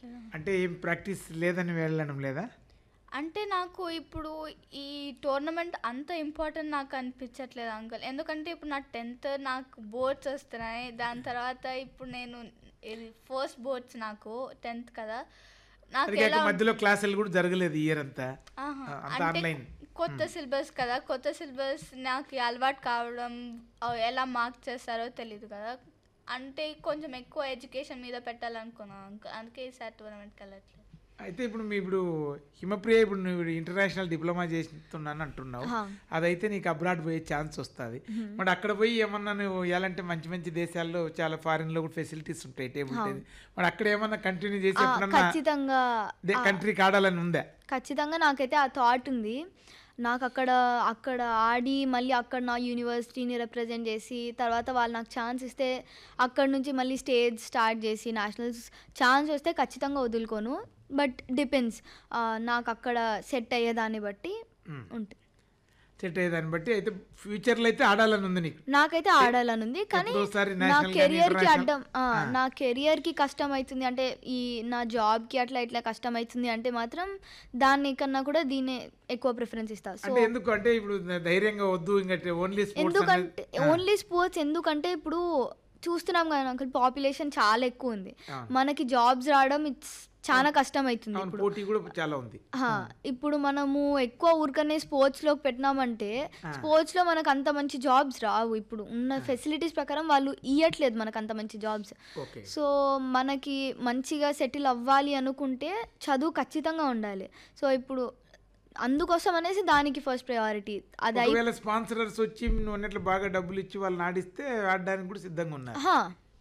అనిపించట్లేదు అంటే ఏం ప్రాక్టీస్ లేదని వెళ్ళడం లేదా అంటే నాకు ఇప్పుడు ఈ టోర్నమెంట్ అంత ఇంపార్టెంట్ నాకు అనిపించట్లేదు అంకుల్ ఎందుకంటే ఇప్పుడు నా టెన్త్ నాకు బోర్డ్స్ వస్తున్నాయి దాని తర్వాత ఇప్పుడు నేను ఇది ఫస్ట్ బోర్డ్స్ నాకు టెన్త్ కదా నాకు అది కాక ఎలా మధ్యలో క్లాసులు కూడా జరగలేదు ఇయర్ అంతా ఆహా, ఆ, అంతా అంటే ఆన్లైన్ కొత్త సిలబస్ కదా కొత్త సిలబస్ నాకు అలవాటు కావడం ఆ, ఎలా మార్క్ చేస్తారో తెలియదు కదా అంటే కొంచెం ఎక్కువ ఎడ్యుకేషన్ మీద పెట్టాలనుకున్నాను అంకుల్ అందుకే ఈసారి టోర్నమెంట్కి వెళ్ళట్లేదు అయితే ఇప్పుడు మీ ఇప్పుడు హిమప్రియ ఇప్పుడు నువ్వు ఇంటర్నేషనల్ డిప్లొమా చేస్తున్నాను అంటున్నావు హా. అదైతే నీకు అబ్రాడ్ పోయే ఛాన్స్ వస్తుంది మరి అక్కడ పోయి ఏమన్నా నువ్వు ఎలాంటి మంచి మంచి దేశాల్లో చాలా ఫారిన్ లో కూడా ఫెసిలిటీస్ ఉంటాయి టేబుల్ టెన్నిస్ మరి అక్కడ ఏమన్నా కంటిన్యూ చేసి ఆ, ఎప్పుడన్నా ఖచ్చితంగా కంట్రీకి ఆడాలని ఉందా ఖచ్చితంగా నాకైతే ఆ థాట్ ఉంది నాకు అక్కడ అక్కడ ఆడి మళ్ళీ అక్కడ నా యూనివర్సిటీని రిప్రజెంట్ చేసి తర్వాత వాళ్ళు నాకు ఛాన్స్ ఇస్తే అక్కడ నుంచి మళ్ళీ స్టేజ్ స్టార్ట్ చేసి నేషనల్స్ ఛాన్స్ వస్తే ఖచ్చితంగా వదులుకోను బట్ డిపెండ్స్ నాకు అక్కడ సెట్ అయ్యేదాన్ని బట్టి మ్మ్. ఉంటుంది సెట్ అయ్యేదాన్ని బట్టి అయితే ఫ్యూచర్లో అయితే ఆడాలని ఉంది నీకు నాకైతే ఆడాలని ఉంది కానీ ఎప్పుడో ఒకసారి నా national కానీ కెరియర్ కి international? అడ్డం ఆ, ఆ. నా కెరియర్ కి కష్టం అవుతుంది అంటే ఈ నా జాబ్ కి అట్లా ఇట్లా కష్టం అవుతుంది అంటే మాత్రం దాని కన్నా కూడా దీన్నే ఎక్కువ ప్రిఫరెన్స్ ఇస్తా సో అంటే ఎందుకు అంటే ఇప్పుడు ధైర్యంగా వద్దు ఇంకా ఓన్లీ స్పోర్ట్స్ ఎందుకంటే ఓన్లీ స్పోర్ట్స్ ఎందుకంటే ఇప్పుడు చూస్తున్నాం కదా అంకుల్ పాపులేషన్ చాలా ఎక్కువ ఉంది అవును. మనకి జాబ్స్ రావడం ఇట్స్ చాలా కష్టం అవుతుంది అవును ఇప్పుడు పోటీ కూడా చాలా ఉంది హా, ఇప్పుడు మనము ఎక్కువ ఊరికనే స్పోర్ట్స్ లో పెట్టినామంటే స్పోర్ట్స్ లో మనకు అంత మంచి జాబ్స్ రావు ఇప్పుడు ఉన్న ఫెసిలిటీస్ ప్రకారం వాళ్ళు ఇయ్యట్లేదు మనకు అంత మంచి జాబ్స్ ఓకే సో మనకి మంచిగా సెటిల్ అవ్వాలి అనుకుంటే చదువు ఖచ్చితంగా ఉండాలి సో ఇప్పుడు అందుకోసం అనేసి దానికి ఫస్ట్ ప్రయారిటీ అది అయి- ఒకవేళ స్పాన్సరర్స్ వచ్చి నువ్వు అన్నట్లు బాగా డబ్బులు ఇచ్చి వాళ్ళని ఆడిస్తే ఆడడానికి కూడా సిద్ధంగా ఉన్నారు హా,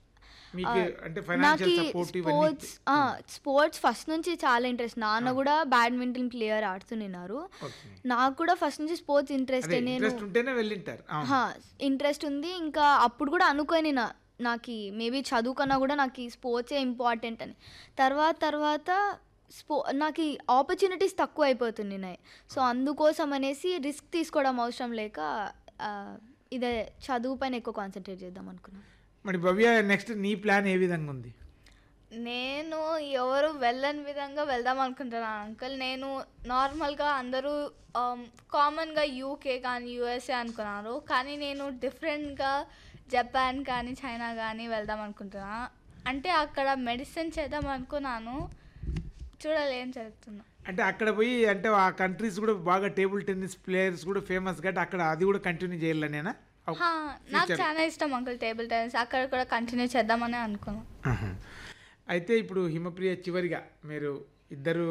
మీకు అంటే నాకు ఫైనాన్షియల్ సపోర్ట్ ఇవన్నీ స్పోర్ట్స్ స్పోర్ట్స్ ఫస్ట్ నుంచి చాలా ఇంట్రెస్ట్ నాన్న కూడా బ్యాడ్మింటన్ ప్లేయర్ ఆడుతున్నారు ఓకే నాకు కూడా ఫస్ట్ నుంచి స్పోర్ట్స్ ఇంట్రెస్ట్ అదే నేను ఇంట్రెస్ట్ ఉంటేనే వెళ్ళింటారు అవును. ఇంట్రెస్ట్ ఉంది ఇంకా అప్పుడు కూడా అనుకోని నా నాకు మేబీ చదువుకన్నా కూడా నాకు స్పోర్ట్సే ఇంపార్టెంట్ అని తర్వాత తర్వాత స్పో నాకు ఆపర్చునిటీస్ తక్కువ అయిపోతున్నాయి సో అందుకోసం అనేసి రిస్క్ తీసుకోవడం అవసరం లేక ఆ, ఇదే చదువు పైన ఎక్కువ కాన్సన్ట్రేట్ చేద్దాం అనుకున్నాను మరి భవ్య నెక్స్ట్ నీ ప్లాన్ ఏ విధంగా ఉంది నేను ఎవరు వెళ్ళని విధంగా వెళ్దాం అనుకుంటున్నాను అంకుల్ నేను నార్మల్గా అందరూ కామన్గా యూకే కానీ యూఎస్ఏ అనుకున్నారు కానీ నేను డిఫరెంట్గా జపాన్ కానీ చైనా కానీ వెళ్దాం అనుకుంటున్నా అంటే అక్కడ మెడిసిన్ చేద్దాం అనుకున్నాను చూడాలి ఏం జరుగుతుందో అంటే అక్కడ పోయి అంటే ఆ కంట్రీస్ కూడా బాగా టేబుల్ టెన్నిస్ ప్లేయర్స్ కూడా ఫేమస్ కాబట్టి అక్కడ అది కూడా కంటిన్యూ చేయాలనేనా హా, నాకు చాలా ఇష్టం అంకుల్ టేబుల్ టెన్నిస్ అక్కడ కూడా కంటిన్యూ చేద్దామని అనుకున్నాను ఆహా. అయితే ఇప్పుడు హిమప్రియ చివరిగా మీరు ఇద్దరు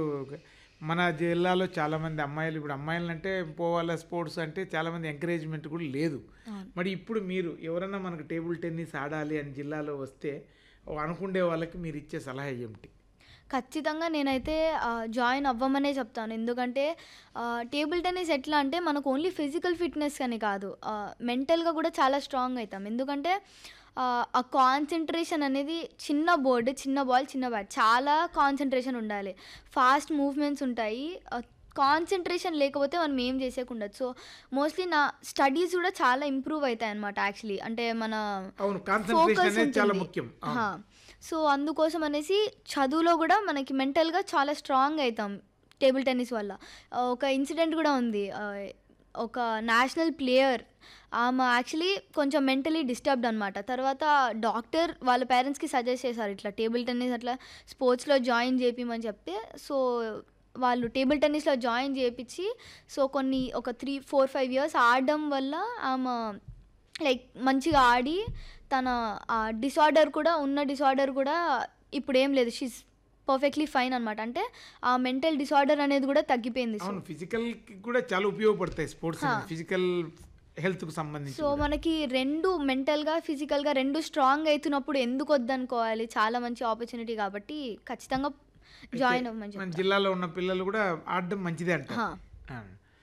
మన జిల్లాలో చాలామంది అమ్మాయిలు ఇప్పుడు అమ్మాయిలు అంటే పోవాలా స్పోర్ట్స్ అంటే చాలామంది ఎంకరేజ్మెంట్ కూడా లేదు మరి ఇప్పుడు మీరు ఎవరన్నా మనకు టేబుల్ టెన్నిస్ ఆడాలి అని జిల్లాలో వస్తే అనుకుండే వాళ్ళకి మీరు ఇచ్చే సలహా ఏమిటి ఖచ్చితంగా నేనైతే జాయిన్ అవ్వమనే చెప్తాను ఎందుకంటే టేబుల్ టెన్నిస్ ఎట్లా అంటే మనకు ఓన్లీ ఫిజికల్ ఫిట్నెస్ అని కాదు మెంటల్గా కూడా చాలా స్ట్రాంగ్ అవుతాం ఎందుకంటే ఆ, ఆ కాన్సన్ట్రేషన్ అనేది చిన్న బోర్డు చిన్న బాల్ చిన్న బ్యాట్ చాలా కాన్సన్ట్రేషన్ ఉండాలి ఫాస్ట్ మూవ్మెంట్స్ ఉంటాయి కాన్సన్ట్రేషన్ లేకపోతే మనం ఏం చేసేకుండదు సో మోస్ట్లీ నా స్టడీస్ కూడా చాలా ఇంప్రూవ్ అవుతాయి అనమాట యాక్చువల్లీ అంటే మన అవును కాన్సన్ట్రేషన్ focus అనేది చాలా ఉంటుంది. ముఖ్యం హా. సో అందుకోసం అనేసి చదువులో కూడా మనకి మెంటల్గా చాలా స్ట్రాంగ్ అవుతాం టేబుల్ టెన్నిస్ వల్ల ఆ, ఒక ఇన్సిడెంట్ కూడా ఉంది ఆ, ఒక నేషనల్ ప్లేయర్ ఆమె యాక్చువల్లీ కొంచెం మెంటలీ డిస్టర్బ్డ్ అనమాట తర్వాత డాక్టర్ వాళ్ళ పేరెంట్స్కి సజెస్ట్ చేశారు ఇట్లా టేబుల్ టెన్నిస్ అట్లా స్పోర్ట్స్లో జాయిన్ చేపిమని చెప్తే సో వాళ్ళు టేబుల్ టెన్నిస్లో జాయిన్ చేయించి సో కొన్ని ఒక త్రీ ఫోర్ ఫైవ్ ఇయర్స్ ఆడడం వల్ల ఆమె లైక్ మంచిగా ఆడి తన ఆ డిసార్డర్ కూడా ఉన్న డిసార్డర్ కూడా ఇప్పుడు ఏం లేదు షీస్ పర్ఫెక్ట్లీ ఫైన్ అనమాట అంటే ఆ మెంటల్ డిసార్డర్ అనేది కూడా తగ్గిపోయింది సో అవును ఫిజికల్ కి కూడా చాలా ఉపయోగపడతాయి స్పోర్ట్స్ ఫిజికల్ హెల్త్ కు సంబంధించి సో మనకి రెండు మెంటల్గా ఫిజికల్గా రెండు స్ట్రాంగ్ అవుతున్నప్పుడు ఎందుకు వద్దనుకోవాలి చాలా మంచి ఆపర్చునిటీ కాబట్టి ఖచ్చితంగా జాయిన్ అవ్వమని మన చెప్తాను. జిల్లాలో ఉన్న పిల్లలు కూడా ఆడడం మంచిదే అంట హా.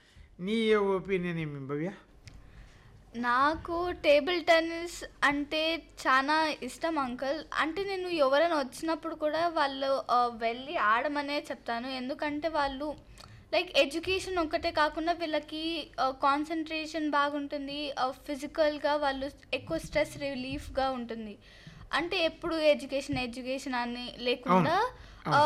నీ ఒపీనియన్ ఏమి భవ్య నాకు టేబుల్ టెన్నిస్ అంటే చాలా ఇష్టం అంకుల్ అంటే నేను ఎవరైనా వచ్చినప్పుడు కూడా వాళ్ళు ఆ, వెళ్ళి ఆడమనే చెప్తాను ఎందుకంటే వాళ్ళు లైక్ ఎడ్యుకేషన్ ఒక్కటే కాకుండా వీళ్ళకి కాన్సన్ట్రేషన్ బాగుంటుంది ఫిజికల్గా వాళ్ళు ఎక్కువ స్ట్రెస్ రిలీఫ్గా ఉంటుంది అంటే ఎప్పుడు ఎడ్యుకేషన్ ఎడ్యుకేషన్ అని లేకుండా అవును. ఆ,